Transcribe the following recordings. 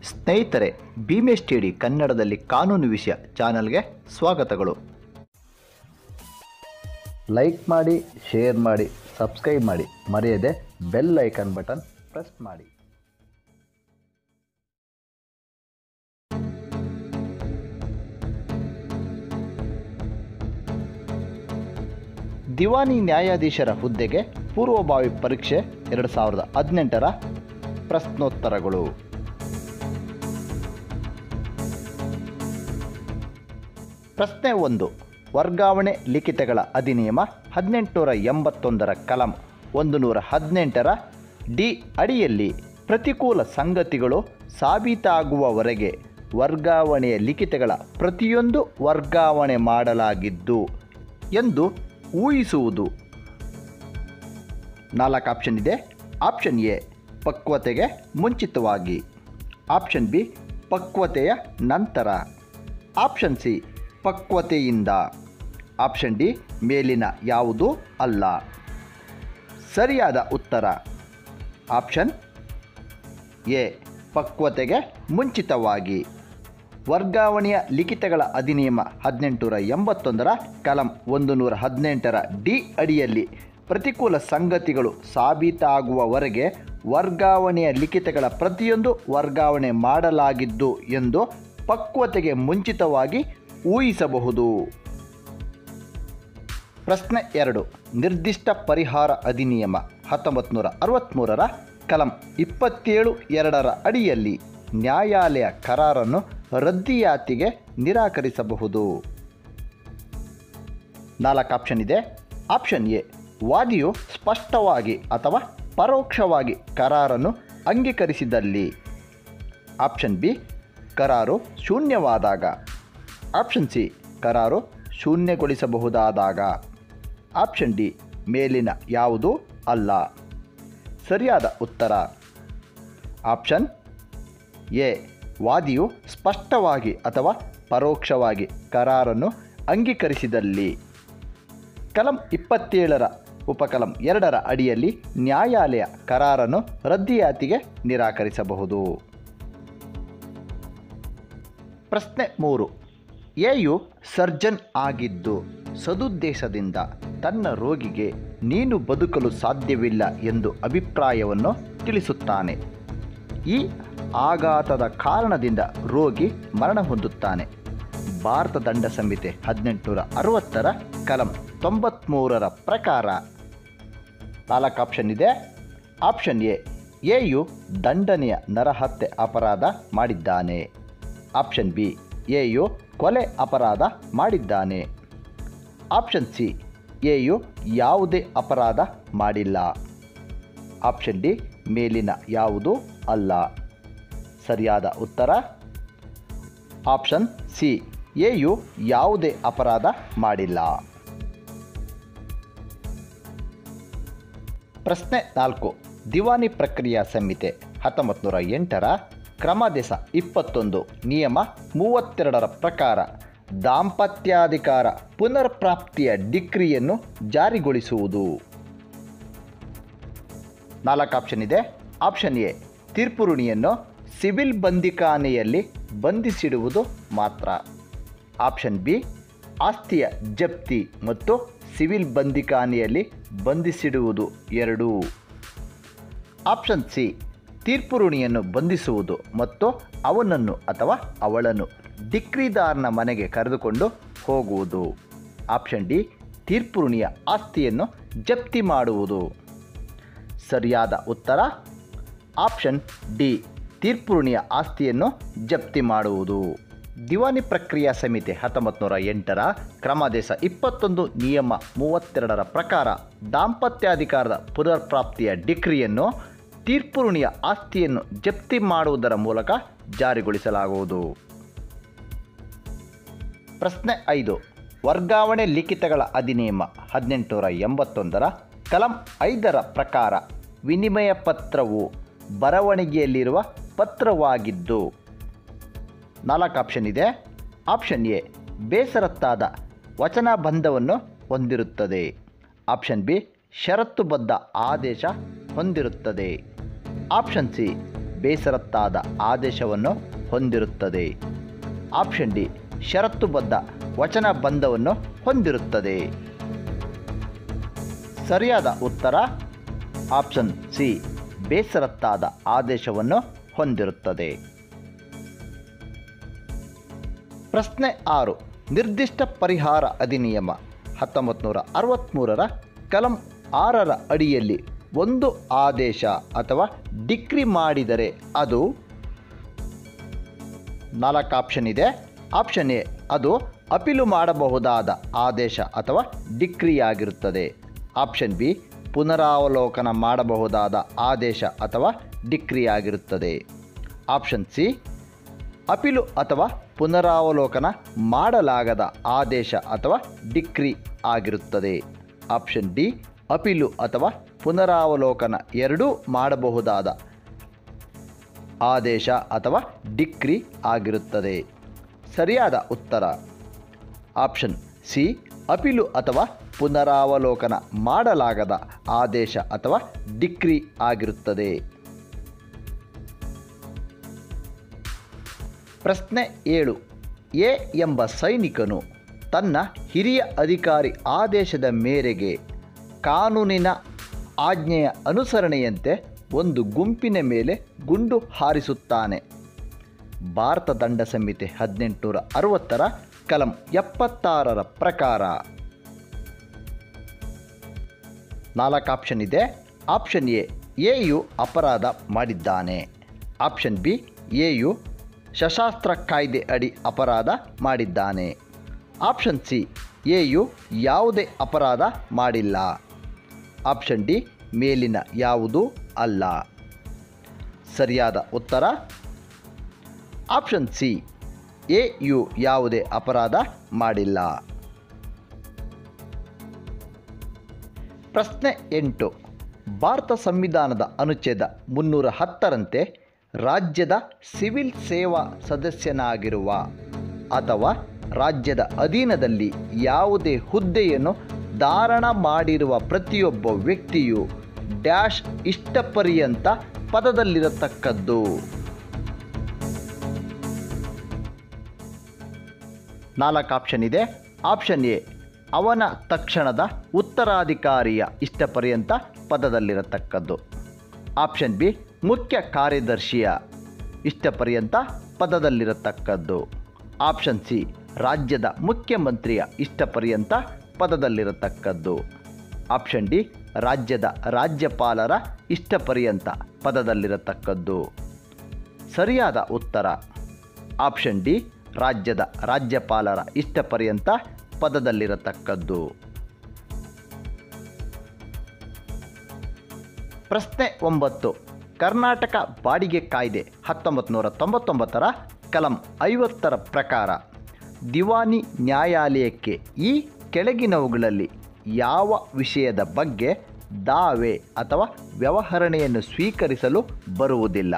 ಸ್ನೇಹಿತರೆ ಭೀಮೇಶ್ ಟಿಡಿ ಕನ್ನಡದಲ್ಲಿ ಕಾನೂನು ವಿಷಯ ಚಾನಲ್ಗೆ ಸ್ವಾಗತಗಳು ಲೈಕ್ ಮಾಡಿ ಶೇರ್ ಮಾಡಿ ಸಬ್ಸ್ಕ್ರೈಬ್ ಮಾಡಿ ಮರೆಯದೆ ಬೆಲ್ ಐಕನ್ ಬಟನ್ ಪ್ರೆಸ್ ಮಾಡಿ ದಿವಾನಿ ನ್ಯಾಯಾಧೀಶರ ಹುದ್ದೆಗೆ ಪೂರ್ವಭಾವಿ ಪರೀಕ್ಷೆ ಎರಡು ಸಾವಿರದ ಹದಿನೆಂಟರ ಪ್ರಶ್ನೋತ್ತರಗಳು ಪ್ರಶ್ನೆ ಒಂದು ವರ್ಗಾವಣೆ ಲಿಖಿತಗಳ ಅಧಿನಿಯಮ ಹದಿನೆಂಟುನೂರ ಎಂಬತ್ತೊಂದರ ಕಲಂ ಒಂದು ನೂರ ಹದಿನೆಂಟರ ಡಿ ಅಡಿಯಲ್ಲಿ ಪ್ರತಿಕೂಲ ಸಂಗತಿಗಳು ಸಾಬೀತಾಗುವವರೆಗೆ ವರ್ಗಾವಣೆಯ ಲಿಖಿತಗಳ ಪ್ರತಿಯೊಂದು ವರ್ಗಾವಣೆ ಮಾಡಲಾಗಿದ್ದು ಎಂದು ಊಹಿಸುವುದು ನಾಲ್ಕು ಆಪ್ಷನ್ ಇದೆ ಆಪ್ಷನ್ ಎ ಪಕ್ವತೆಗೆ ಮುಂಚಿತವಾಗಿ ಆಪ್ಷನ್ ಬಿ ಪಕ್ವತೆಯ ನಂತರ ಆಪ್ಷನ್ ಸಿ ಪಕ್ವತೆಯಿಂದ ಆಪ್ಷನ್ ಡಿ ಮೇಲಿನ ಯಾವುದೂ ಅಲ್ಲ ಸರಿಯಾದ ಉತ್ತರ ಆಪ್ಷನ್ ಎ ಪಕ್ವತೆಗೆ ಮುಂಚಿತವಾಗಿ ವರ್ಗಾವಣೆಯ ಲಿಖಿತಗಳ ಅಧಿನಿಯಮ ಹದಿನೆಂಟುನೂರ ಎಂಬತ್ತೊಂದರ ಕಲಂ ಒಂದು ನೂರ ಹದಿನೆಂಟರ ಡಿ ಅಡಿಯಲ್ಲಿ ಪ್ರತಿಕೂಲ ಸಂಗತಿಗಳು ಸಾಬೀತಾಗುವವರೆಗೆ ವರ್ಗಾವಣೆಯ ಲಿಖಿತಗಳ ಪ್ರತಿಯೊಂದು ವರ್ಗಾವಣೆ ಮಾಡಲಾಗಿದ್ದು ಎಂದು ಪಕ್ವತೆಗೆ ಮುಂಚಿತವಾಗಿ ಊಹಿಸಬಹುದು ಪ್ರಶ್ನೆ ಎರಡು ನಿರ್ದಿಷ್ಟ ಪರಿಹಾರ ಅಧಿನಿಯಮ ಹತ್ತೊಂಬತ್ತು ನೂರ ಅರವತ್ತ್ಮೂರರ ಕಲಂ ಇಪ್ಪತ್ತೇಳು ಎರಡರ ಅಡಿಯಲ್ಲಿ ನ್ಯಾಯಾಲಯ ಕರಾರನ್ನು ರದ್ದಿಯಾತಿಗೆ ನಿರಾಕರಿಸಬಹುದು ನಾಲ್ಕು ಆಪ್ಷನ್ ಇದೆ ಆಪ್ಷನ್ ಎ ವಾದಿಯು ಸ್ಪಷ್ಟವಾಗಿ ಅಥವಾ ಪರೋಕ್ಷವಾಗಿ ಕರಾರನ್ನು ಅಂಗೀಕರಿಸಿದಲ್ಲಿ ಆಪ್ಷನ್ ಬಿ ಕರಾರು ಶೂನ್ಯವಾದಾಗ ಆಪ್ಷನ್ ಸಿ ಕರಾರು ಶೂನ್ಯಗೊಳಿಸಬಹುದಾದಾಗ ಆಪ್ಷನ್ ಡಿ ಮೇಲಿನ ಯಾವುದೂ ಅಲ್ಲ ಸರಿಯಾದ ಉತ್ತರ ಆಪ್ಷನ್ ಎ ವಾದಿಯು ಸ್ಪಷ್ಟವಾಗಿ ಅಥವಾ ಪರೋಕ್ಷವಾಗಿ ಕರಾರನ್ನು ಅಂಗೀಕರಿಸಿದಲ್ಲಿ ಕಲಂ ಇಪ್ಪತ್ತೇಳರ ಉಪಕಲಂ ಎರಡರ ಅಡಿಯಲ್ಲಿ ನ್ಯಾಯಾಲಯ ಕರಾರನ್ನು ರದ್ದಿಯಾತಿಗೆ ನಿರಾಕರಿಸಬಹುದು ಪ್ರಶ್ನೆ ಮೂರು ಎಯು ಸರ್ಜನ್ ಆಗಿದ್ದು ಸದುದ್ದೇಶದಿಂದ ತನ್ನ ರೋಗಿಗೆ ನೀನು ಬದುಕಲು ಸಾಧ್ಯವಿಲ್ಲ ಎಂದು ಅಭಿಪ್ರಾಯವನ್ನು ತಿಳಿಸುತ್ತಾನೆ ಈ ಆಘಾತದ ಕಾರಣದಿಂದ ರೋಗಿ ಮರಣ ಹೊಂದುತ್ತಾನೆ ಭಾರತ ದಂಡ ಸಂಹಿತೆ ಹದಿನೆಂಟುನೂರ ಅರವತ್ತರ ಕಲಂ ತೊಂಬತ್ತ್ಮೂರರ ಪ್ರಕಾರ ನಾಲ್ಕು ಆಪ್ಷನ್ ಇದೆ ಆಪ್ಷನ್ ಎ ಎಯು ದಂಡನೆಯ ನರಹತ್ಯೆ ಅಪರಾಧ ಮಾಡಿದ್ದಾನೆ ಆಪ್ಷನ್ ಬಿ ಎಯು ಕೊಲೆ ಅಪರಾಧ ಮಾಡಿದ್ದಾನೆ ಆಪ್ಷನ್ ಸಿ ಎಯು ಯಾವುದೇ ಅಪರಾಧ ಮಾಡಿಲ್ಲ ಆಪ್ಷನ್ ಡಿ ಮೇಲಿನ ಯಾವುದೂ ಅಲ್ಲ ಸರಿಯಾದ ಉತ್ತರ ಆಪ್ಷನ್ ಸಿ ಎಯು ಯಾವುದೇ ಅಪರಾಧ ಮಾಡಿಲ್ಲ ಪ್ರಶ್ನೆ ನಾಲ್ಕು ದಿವಾನಿ ಪ್ರಕ್ರಿಯಾ ಸಂಹಿತೆ ಹತ್ತೊಂಬತ್ತು ನೂರ ಎಂಟರ ಕ್ರಮದೆಸ ಇಪ್ಪತ್ತೊಂದು ನಿಯಮ ಮೂವತ್ತೆರಡರ ಪ್ರಕಾರ ದಾಂಪತ್ಯಾಧಿಕಾರ ಪುನರ್ಪ್ರಾಪ್ತಿಯ ಡಿಕ್ರಿಯನ್ನು ಜಾರಿಗೊಳಿಸುವುದು ನಾಲ್ಕು ಆಪ್ಷನ್ ಇದೆ ಆಪ್ಷನ್ ಎ ತೀರ್ಪುರುಣಿಯನ್ನು ಸಿವಿಲ್ ಬಂದಿಖಾನೆಯಲ್ಲಿ ಬಂಧಿಸಿಡುವುದು ಮಾತ್ರ ಆಪ್ಷನ್ ಬಿ ಆಸ್ತಿಯ ಜಪ್ತಿ ಮತ್ತು ಸಿವಿಲ್ ಬಂದಿಖಾನೆಯಲ್ಲಿ ಬಂಧಿಸಿಡುವುದು ಎರಡೂ ಆಪ್ಷನ್ ಸಿ ತೀರ್ಪುರುಣಿಯನ್ನು ಬಂಧಿಸುವುದು ಮತ್ತು ಅವನನ್ನು ಅಥವಾ ಅವಳನ್ನು ಡಿಕ್ರಿದಾರ್ನ ಮನೆಗೆ ಕರೆದುಕೊಂಡು ಹೋಗುವುದು ಆಪ್ಷನ್ ಡಿ ತೀರ್ಪುರುಣಿಯ ಆಸ್ತಿಯನ್ನು ಜಪ್ತಿ ಮಾಡುವುದು ಸರಿಯಾದ ಉತ್ತರ ಆಪ್ಷನ್ ಡಿ ತೀರ್ಪುರುಣಿಯ ಆಸ್ತಿಯನ್ನು ಜಪ್ತಿ ಮಾಡುವುದು ದಿವಾನಿ ಪ್ರಕ್ರಿಯಾ ಸಮಿತಿ ಹತ್ತೊಂಬತ್ತು ನೂರ ಎಂಟರ ಕ್ರಮಾದೇಶ ಇಪ್ಪತ್ತೊಂದು ನಿಯಮ ಮೂವತ್ತೆರಡರ ಪ್ರಕಾರ ದಾಂಪತ್ಯಾಧಿಕಾರದ ಪುನರ್ಪ್ರಾಪ್ತಿಯ ಡಿಕ್ರಿಯನ್ನು ತೀರ್ಪುರುಣಿಯ ಆಸ್ತಿಯನ್ನು ಜಪ್ತಿ ಮಾಡುವುದರ ಮೂಲಕ ಜಾರಿಗೊಳಿಸಲಾಗುವುದು ಪ್ರಶ್ನೆ ಐದು ವರ್ಗಾವಣೆ ಲಿಖಿತಗಳ ಅಧಿನಿಯಮ ಹದಿನೆಂಟುನೂರ ಎಂಬತ್ತೊಂದರ ಕಲಂ ಐದರ ಪ್ರಕಾರ ವಿನಿಮಯ ಪತ್ರವು ಬರವಣಿಗೆಯಲ್ಲಿರುವ ಪತ್ರವಾಗಿದ್ದು ನಾಲ್ಕು ಆಪ್ಷನ್ ಇದೆ ಆಪ್ಷನ್ ಎ ಬೇಸರತ್ತಾದ ವಚನಬಂಧವನ್ನು ಹೊಂದಿರುತ್ತದೆ ಆಪ್ಷನ್ ಬಿ ಷರತ್ತುಬದ್ಧ ಆದೇಶ ಹೊಂದಿರುತ್ತದೆ ಆಪ್ಷನ್ ಸಿ ಬೇಸರತ್ತಾದ ಆದೇಶವನ್ನು ಹೊಂದಿರುತ್ತದೆ ಆಪ್ಷನ್ ಡಿ ಷರತ್ತುಬದ್ಧ ವಚನಬಂಧವನ್ನು ಹೊಂದಿರುತ್ತದೆ ಸರಿಯಾದ ಉತ್ತರ ಆಪ್ಷನ್ ಸಿ ಬೇಸರತ್ತಾದ ಆದೇಶವನ್ನು ಹೊಂದಿರುತ್ತದೆ ಪ್ರಶ್ನೆ ಆರು ನಿರ್ದಿಷ್ಟ ಪರಿಹಾರ ಅಧಿನಿಯಮ ಹತ್ತೊಂಬತ್ತು ನೂರ ಅರವತ್ತ್ಮೂರರ ಕಲಂ ಆರರ ಅಡಿಯಲ್ಲಿ ಒಂದು ಆದೇಶ ಅಥವಾ ಡಿಕ್ರಿ ಮಾಡಿದರೆ ಅದು ನಾಲ್ಕು ಆಪ್ಷನ್ ಇದೆ ಆಪ್ಷನ್ ಎ ಅದು ಅಪೀಲು ಮಾಡಬಹುದಾದ ಆದೇಶ ಅಥವಾ ಡಿಕ್ರಿಯಾಗಿರುತ್ತದೆ ಆಪ್ಷನ್ ಬಿ ಪುನರಾವಲೋಕನ ಮಾಡಬಹುದಾದ ಆದೇಶ ಅಥವಾ ಡಿಕ್ರಿಯಾಗಿರುತ್ತದೆ ಆಪ್ಷನ್ ಸಿ ಅಪೀಲು ಅಥವಾ ಪುನರಾವಲೋಕನ ಮಾಡಲಾಗದ ಆದೇಶ ಅಥವಾ ಡಿಕ್ರಿ ಆಗಿರುತ್ತದೆ ಆಪ್ಷನ್ ಡಿ ಅಪೀಲು ಅಥವಾ ಪುನರಾವಲೋಕನ ಎರಡೂ ಮಾಡಬಹುದಾದ ಆದೇಶ ಅಥವಾ ಡಿಕ್ರಿ ಆಗಿರುತ್ತದೆ ಸರಿಯಾದ ಉತ್ತರ ಆಪ್ಷನ್ ಸಿ ಅಪೀಲು ಅಥವಾ ಪುನರಾವಲೋಕನ ಮಾಡಲಾಗದ ಆದೇಶ ಅಥವಾ ಡಿಕ್ರಿ ಆಗಿರುತ್ತದೆ ಪ್ರಶ್ನೆ ಏಳು ಎ ಎಂಬ ಸೈನಿಕನು ತನ್ನ ಹಿರಿಯ ಅಧಿಕಾರಿ ಆದೇಶದ ಮೇರೆಗೆ ಕಾನೂನಿನ ಆಜ್ಞೆಯ ಅನುಸರಣೆಯಂತೆ ಒಂದು ಗುಂಪಿನ ಮೇಲೆ ಗುಂಡು ಹಾರಿಸುತ್ತಾನೆ ಭಾರತ ದಂಡ ಸಂಹಿತೆ ಹದಿನೆಂಟುನೂರ ಅರವತ್ತರ ಕಲಂ ಎಪ್ಪತ್ತಾರರ ಪ್ರಕಾರ ನಾಲ್ಕು ಆಪ್ಷನ್ ಇದೆ ಆಪ್ಷನ್ ಎ ಎಯು ಅಪರಾಧ ಮಾಡಿದ್ದಾನೆ ಆಪ್ಷನ್ ಬಿ ಎಯು ಸಶಾಸ್ತ್ರ ಕಾಯ್ದೆ ಅಡಿ ಅಪರಾಧ ಮಾಡಿದ್ದಾನೆ ಆಪ್ಷನ್ ಸಿ ಎಯು ಯಾವುದೇ ಅಪರಾಧ ಮಾಡಿಲ್ಲ ಆಪ್ಷನ್ ಡಿ ಮೇಲಿನ ಯಾವುದೂ ಅಲ್ಲ ಸರಿಯಾದ ಉತ್ತರ ಆಪ್ಷನ್ ಸಿ ಎ ಯು ಯಾವುದೇ ಅಪರಾಧ ಮಾಡಿಲ್ಲ ಪ್ರಶ್ನೆ ಎಂಟು ಭಾರತ ಸಂವಿಧಾನದ ಅನುಚ್ಛೇದ ಮುನ್ನೂರ ಹತ್ತರಂತೆ ರಾಜ್ಯದ ಸಿವಿಲ್ ಸೇವಾ ಸದಸ್ಯನಾಗಿರುವ ಅಥವಾ ರಾಜ್ಯದ ಅಧೀನದಲ್ಲಿ ಯಾವುದೇ ಹುದ್ದೆಯನ್ನು ಧಾರಣ ಮಾಡಿರುವ ಪ್ರತಿಯೊಬ್ಬ ವ್ಯಕ್ತಿಯು ಡ್ಯಾಶ್ ಇಷ್ಟಪರ್ಯಂತ ಪದದಲ್ಲಿರತಕ್ಕದ್ದು ನಾಲ್ಕು ಆಪ್ಷನ್ ಇದೆ ಆಪ್ಷನ್ ಎ ಅವನ ತಕ್ಷಣದ ಉತ್ತರಾಧಿಕಾರಿಯ ಇಷ್ಟಪರ್ಯಂತ ಪದದಲ್ಲಿರತಕ್ಕದ್ದು ಆಪ್ಷನ್ ಬಿ ಮುಖ್ಯ ಕಾರ್ಯದರ್ಶಿಯ ಇಷ್ಟಪರ್ಯಂತ ಪದದಲ್ಲಿರತಕ್ಕದ್ದು ಆಪ್ಷನ್ ಸಿ ರಾಜ್ಯದ ಮುಖ್ಯಮಂತ್ರಿಯ ಇಷ್ಟಪರ್ಯಂತ ಪದದಲ್ಲಿರತಕ್ಕದ್ದು ಆಪ್ಷನ್ ಡಿ ರಾಜ್ಯದ ರಾಜ್ಯಪಾಲರ ಇಷ್ಟಪರ್ಯಂತ ಪದದಲ್ಲಿರತಕ್ಕದ್ದು ಸರಿಯಾದ ಉತ್ತರ ಆಪ್ಷನ್ ಡಿ ರಾಜ್ಯದ ರಾಜ್ಯಪಾಲರ ಇಷ್ಟಪರ್ಯಂತ ಪದದಲ್ಲಿರತಕ್ಕದ್ದು ಪ್ರಶ್ನೆ ಒಂಬತ್ತು ಕರ್ನಾಟಕ ಬಾಡಿಗೆ ಕಾಯ್ದೆ ಹತ್ತೊಂಬತ್ತು ನೂರ ತೊಂಬತ್ತೊಂಬತ್ತರ ಕಲಂ ಐವತ್ತರ ಪ್ರಕಾರ ದಿವಾನಿ ನ್ಯಾಯಾಲಯಕ್ಕೆ ಈ ಕೆಳಗಿನವುಗಳಲ್ಲಿ ಯಾವ ವಿಷಯದ ಬಗ್ಗೆ ದಾವೆ ಅಥವಾ ವ್ಯವಹರಣೆಯನ್ನು ಸ್ವೀಕರಿಸಲು ಬರುವುದಿಲ್ಲ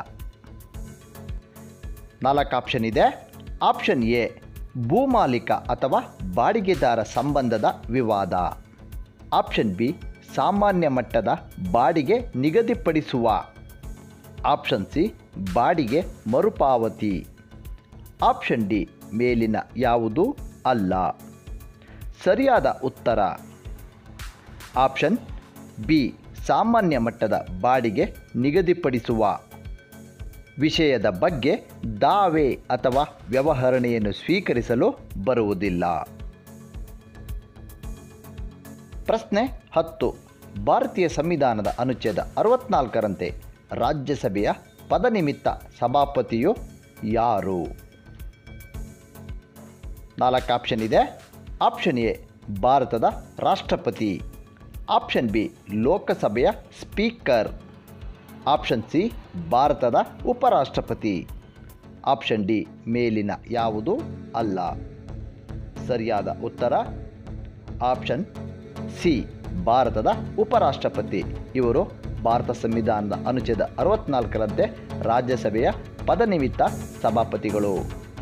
ನಾಲ್ಕು ಆಪ್ಷನ್ ಇದೆ ಆಪ್ಷನ್ ಎ ಭೂಮಾಲೀಕ ಅಥವಾ ಬಾಡಿಗೆದಾರ ಸಂಬಂಧದ ವಿವಾದ ಆಪ್ಷನ್ ಬಿ ಸಾಮಾನ್ಯ ಮಟ್ಟದ ಬಾಡಿಗೆ ನಿಗದಿಪಡಿಸುವ ಆಪ್ಷನ್ ಸಿ ಬಾಡಿಗೆ ಮರುಪಾವತಿ ಆಪ್ಷನ್ ಡಿ ಮೇಲಿನ ಯಾವುದೂ ಅಲ್ಲ ಸರಿಯಾದ ಉತ್ತರ ಆಪ್ಷನ್ ಬಿ ಸಾಮಾನ್ಯ ಮಟ್ಟದ ಬಾಡಿಗೆ ನಿಗದಿಪಡಿಸುವ ವಿಷಯದ ಬಗ್ಗೆ ದಾವೆ ಅಥವಾ ವ್ಯವಹರಣೆಯನ್ನು ಸ್ವೀಕರಿಸಲು ಬರುವುದಿಲ್ಲ ಪ್ರಶ್ನೆ ಹತ್ತು ಭಾರತೀಯ ಸಂವಿಧಾನದ ಅನುಚ್ಛೇದ ಅರವತ್ನಾಲ್ಕರಂತೆ ರಾಜ್ಯಸಭೆಯ ಪದನಿಮಿತ್ತ ಸಭಾಪತಿಯು ಯಾರು ನಾಲ್ಕು ಆಪ್ಷನ್ ಇದೆ ಆಪ್ಷನ್ ಎ ಭಾರತದ ರಾಷ್ಟ್ರಪತಿ ಆಪ್ಷನ್ ಬಿ ಲೋಕಸಭೆಯ ಸ್ಪೀಕರ್ ಆಪ್ಷನ್ ಸಿ ಭಾರತದ ಉಪರಾಷ್ಟ್ರಪತಿ ಆಪ್ಷನ್ ಡಿ ಮೇಲಿನ ಯಾವುದು ಅಲ್ಲ ಸರಿಯಾದ ಉತ್ತರ ಆಪ್ಷನ್ ಸಿ ಭಾರತದ ಉಪರಾಷ್ಟ್ರಪತಿ ಇವರು ಭಾರತ ಸಂವಿಧಾನದ ಅನುಚ್ಛೇದ ಅರವತ್ನಾಲ್ಕರಂತೆ ರಾಜ್ಯಸಭೆಯ ಪದನಿಮಿತ್ತ ಸಭಾಪತಿಗಳು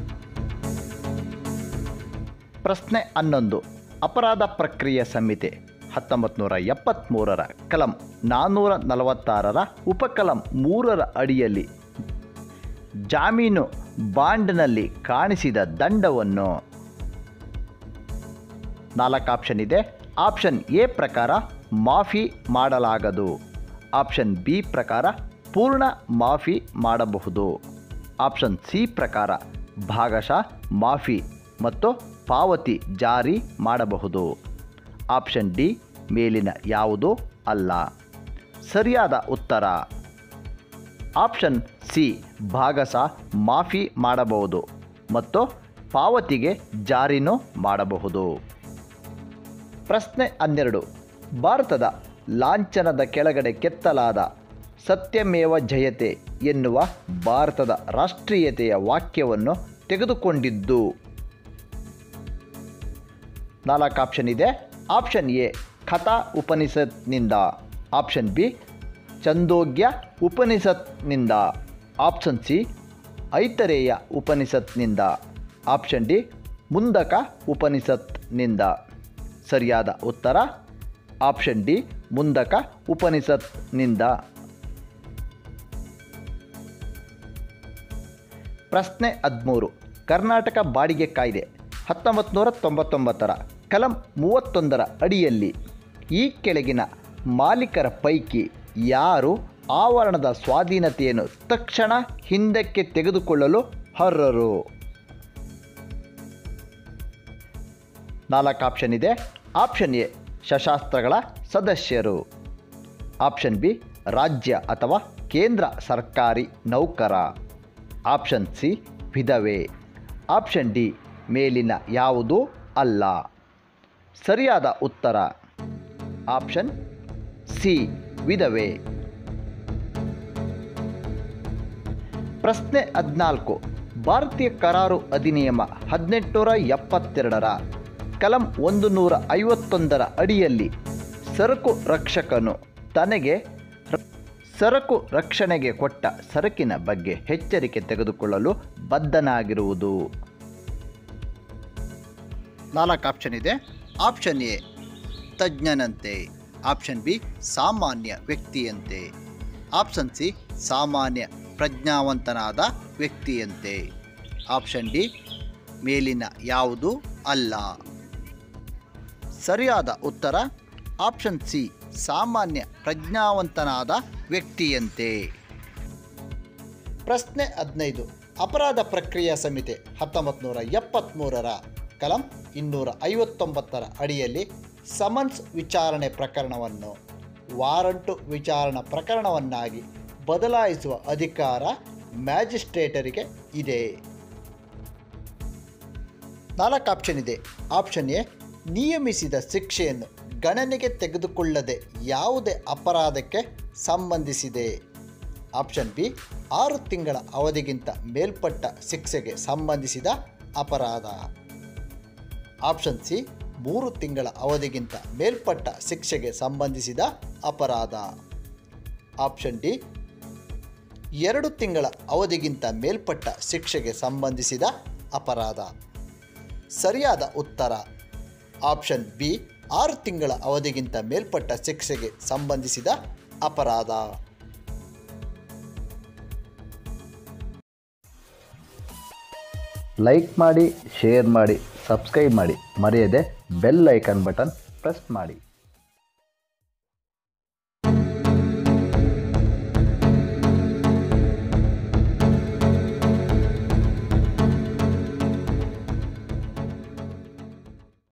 ಪ್ರಶ್ನೆ ಹನ್ನೊಂದು ಅಪರಾಧ ಪ್ರಕ್ರಿಯೆ ಸಂಹಿತೆ ಹತ್ತೊಂಬತ್ತು ನೂರ ಎಪ್ಪತ್ತ್ಮೂರರ ಕಲಂ ನಾನ್ನೂರ ನಲವತ್ತಾರರ ಉಪಕಲಂ ಮೂರರ ಅಡಿಯಲ್ಲಿ ಜಾಮೀನು ಬಾಂಡ್ನಲ್ಲಿ ಕಾಣಿಸಿದ ದಂಡವನ್ನು ನಾಲ್ಕು ಆಪ್ಷನ್ ಇದೆ ಆಪ್ಷನ್ ಎ ಪ್ರಕಾರ ಮಾಫಿ ಮಾಡಲಾಗದು ಆಪ್ಷನ್ ಬಿ ಪ್ರಕಾರ ಪೂರ್ಣ ಮಾಫಿ ಮಾಡಬಹುದು ಆಪ್ಷನ್ ಸಿ ಪ್ರಕಾರ ಭಾಗಶಃ ಮಾಫಿ ಮತ್ತು ಪಾವತಿ ಜಾರಿ ಮಾಡಬಹುದು ಆಪ್ಷನ್ ಡಿ ಮೇಲಿನ ಯಾವುದೂ ಅಲ್ಲ ಸರಿಯಾದ ಉತ್ತರ ಆಪ್ಷನ್ ಸಿ ಭಾಗಶಃ ಮಾಫಿ ಮಾಡಬಹುದು ಮತ್ತು ಪಾವತಿಗೆ ಜಾರಿನೂ ಮಾಡಬಹುದು ಪ್ರಶ್ನೆ ಹನ್ನೆರಡು ಭಾರತದ ಲಾಂಛನದ ಕೆಳಗಡೆ ಕೆತ್ತಲಾದ ಸತ್ಯಮೇವ ಜಯತೆ ಎನ್ನುವ ಭಾರತದ ರಾಷ್ಟ್ರೀಯತೆಯ ವಾಕ್ಯವನ್ನು ತೆಗೆದುಕೊಂಡಿದ್ದು ನಾಲ್ಕು ಆಪ್ಷನ್ ಇದೆ ಆಪ್ಷನ್ ಎ ಕಥಾ ಉಪನಿಷತ್ನಿಂದ ಆಪ್ಷನ್ ಬಿ ಚಂದೋಗ್ಯ ಉಪನಿಷತ್ನಿಂದ ಆಪ್ಷನ್ ಸಿ ಐತರೇಯ ಉಪನಿಷತ್ನಿಂದ ಆಪ್ಷನ್ ಡಿ ಮುಂದಕ ಉಪನಿಷತ್ನಿಂದ ಸರಿಯಾದ ಉತ್ತರ ಆಪ್ಷನ್ ಡಿ ಮುಂದಕ ಉಪನಿಷತ್ನಿಂದ ಪ್ರಶ್ನೆ ಹದಿಮೂರು ಕರ್ನಾಟಕ ಬಾಡಿಗೆ ಕಾಯ್ದೆ ಹತ್ತೊಂಬತ್ತು ನೂರ ತೊಂಬತ್ತೊಂಬತ್ತರ ಕಲಂ ಮೂವತ್ತೊಂದರ ಅಡಿಯಲ್ಲಿ ಈ ಕೆಳಗಿನ ಮಾಲೀಕರ ಪೈಕಿ ಯಾರು ಆವರಣದ ಸ್ವಾಧೀನತೆಯನ್ನು ತಕ್ಷಣ ಹಿಂದಕ್ಕೆ ತೆಗೆದುಕೊಳ್ಳಲು ಅರ್ಹರು ನಾಲ್ಕು ಆಪ್ಷನ್ ಇದೆ ಆಪ್ಷನ್ ಎ ಸಶಾಸ್ತ್ರಗಳ ಸದಸ್ಯರು ಆಪ್ಷನ್ ಬಿ ರಾಜ್ಯ ಅಥವಾ ಕೇಂದ್ರ ಸರ್ಕಾರಿ ನೌಕರ ಆಪ್ಷನ್ ಸಿ ವಿಧವೆ ಆಪ್ಷನ್ ಡಿ ಮೇಲಿನ ಯಾವುದೂ ಅಲ್ಲ ಸರಿಯಾದ ಉತ್ತರ ಆಪ್ಷನ್ ಸಿ ವಿಧವೆ ಪ್ರಶ್ನೆ ಹದಿನಾಲ್ಕು ಭಾರತೀಯ ಕರಾರು ಅಧಿನಿಯಮ ಹದಿನೆಂಟುನೂರ ಎಪ್ಪತ್ತೆರಡರ ಕಲಂ ಒಂದು ನೂರ ಐವತ್ತೊಂದರ ಅಡಿಯಲ್ಲಿ ಸರಕು ರಕ್ಷಕನು ತನಗೆ ರ- ಸರಕು ರಕ್ಷಣೆಗೆ ಕೊಟ್ಟ ಸರಕಿನ ಬಗ್ಗೆ ಎಚ್ಚರಿಕೆ ತೆಗೆದುಕೊಳ್ಳಲು ಬದ್ಧನಾಗಿರುವುದು ನಾಲ್ಕು ಆಪ್ಷನ್ ಇದೆ ಆಪ್ಷನ್ ಎ ತಜ್ಞನಂತೆ ಆಪ್ಷನ್ ಬಿ ಸಾಮಾನ್ಯ ವ್ಯಕ್ತಿಯಂತೆ ಆಪ್ಷನ್ ಸಿ ಸಾಮಾನ್ಯ ಪ್ರಜ್ಞಾವಂತನಾದ ವ್ಯಕ್ತಿಯಂತೆ ಆಪ್ಷನ್ ಡಿ ಮೇಲಿನ ಯಾವುದು ಅಲ್ಲ ಸರಿಯಾದ ಉತ್ತರ ಆಪ್ಷನ್ ಸಿ ಸಾಮಾನ್ಯ ಪ್ರಜ್ಞಾವಂತನಾದ ವ್ಯಕ್ತಿಯಂತೆ ಪ್ರಶ್ನೆ ಹದಿನೈದು ಅಪರಾಧ ಪ್ರಕ್ರಿಯಾ ಸಮಿತಿ ಹತ್ತೊಂಬತ್ತು ನೂರ ಎಪ್ಪತ್ತ್ಮೂರರ ಕಲಂ ಇನ್ನೂರ ಐವತ್ತೊಂಬತ್ತರ ಅಡಿಯಲ್ಲಿ ಸಮನ್ಸ್ ವಿಚಾರಣೆ ಪ್ರಕರಣವನ್ನು ವಾರಂಟು ವಿಚಾರಣಾ ಪ್ರಕರಣವನ್ನಾಗಿ ಬದಲಾಯಿಸುವ ಅಧಿಕಾರ ಮ್ಯಾಜಿಸ್ಟ್ರೇಟರಿಗೆ ಇದೆ ನಾಲ್ಕು ಆಪ್ಷನ್ ಇದೆ ಆಪ್ಷನ್ ಎ ನಿಯಮಿಸಿದ ಶಿಕ್ಷೆಯನ್ನು ಗಣನೆಗೆ ತೆಗೆದುಕೊಳ್ಳದೆ ಯಾವುದೇ ಅಪರಾಧಕ್ಕೆ ಸಂಬಂಧಿಸಿದೆ ಆಪ್ಷನ್ ಬಿ ಆರು ತಿಂಗಳ ಅವಧಿಗಿಂತ ಮೇಲ್ಪಟ್ಟ ಶಿಕ್ಷೆಗೆ ಸಂಬಂಧಿಸಿದ ಅಪರಾಧ ಆಪ್ಷನ್ ಸಿ ಮೂರು ತಿಂಗಳ ಅವಧಿಗಿಂತ ಮೇಲ್ಪಟ್ಟ ಶಿಕ್ಷೆಗೆ ಸಂಬಂಧಿಸಿದ ಅಪರಾಧ ಆಪ್ಷನ್ ಡಿ ಎರಡು ತಿಂಗಳ ಅವಧಿಗಿಂತ ಮೇಲ್ಪಟ್ಟ ಶಿಕ್ಷೆಗೆ ಸಂಬಂಧಿಸಿದ ಅಪರಾಧ ಸರಿಯಾದ ಉತ್ತರ ಆಪ್ಷನ್ ಬಿ ಆರು ತಿಂಗಳ ಅವಧಿಗಿಂತ ಮೇಲ್ಪಟ್ಟ ಶಿಕ್ಷೆಗೆ ಸಂಬಂಧಿಸಿದ ಅಪರಾಧ ಲೈಕ್ ಮಾಡಿ ಶೇರ್ ಮಾಡಿ ಸಬ್ಸ್ಕ್ರೈಬ್ ಮಾಡಿ ಮರೆಯದೆ ಬೆಲ್ ಐಕನ್ ಬಟನ್ ಪ್ರೆಸ್ ಮಾಡಿ